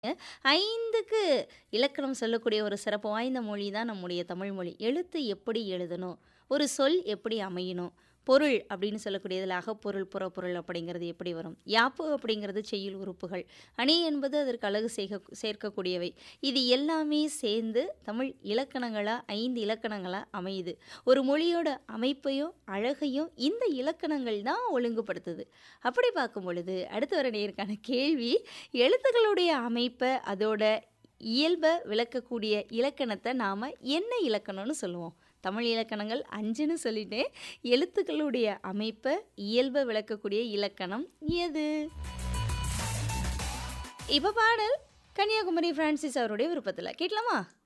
5க்கு இலக்கணம் சொல்லக்கூடிய ஒரு சிறப்பு வாய்ந்த மொழி தான் நம்முடைய தமிழ் மொழி. எழுத்து எப்படி எழுதணும்? ஒரு சொல் எப்படி அமையணும்? பொருள் அப்படின்னு சொல்லக்கூடியதில அகப்பொருள், புறப்பொருள் அப்படிங்கிறது எப்படி வரும்? யாப்பு அப்படிங்கிறது செய்யுள் உறுப்புகள். அணி என்பது அதற்கு அழகு சேக சேர்க்கக்கூடியவை. இது எல்லாமே சேர்ந்து தமிழ் இலக்கணங்களா 5 இலக்கணங்களா அமையுது. ஒரு மொழியோட அமைப்பையும், அழகையும் இந்த இலக்கணங்கள் தான் ஒழுங்குபடுத்துது. அப்படி பார்க்கும் பொழுது, அடுத்து வர நேயருக்கான கேள்வி, எழுத்துக்களுடைய அமைப்ப, அதோட இயல்ப விளக்கக்கூடிய இலக்கணத்த நாம என்ன இலக்கணம்னு சொல்லுவோம்? தமிழ் இலக்கணங்கள் 5ன்னு சொல்லிட்டேன். எழுத்துக்களுடைய அமைப்ப, இயல்ப விளக்கக்கூடிய இலக்கணம் எது? இப்ப பாடல் கன்னியாகுமரி பிரான்சிஸ் அவருடைய விருப்பத்தில. கேட்கலாமா?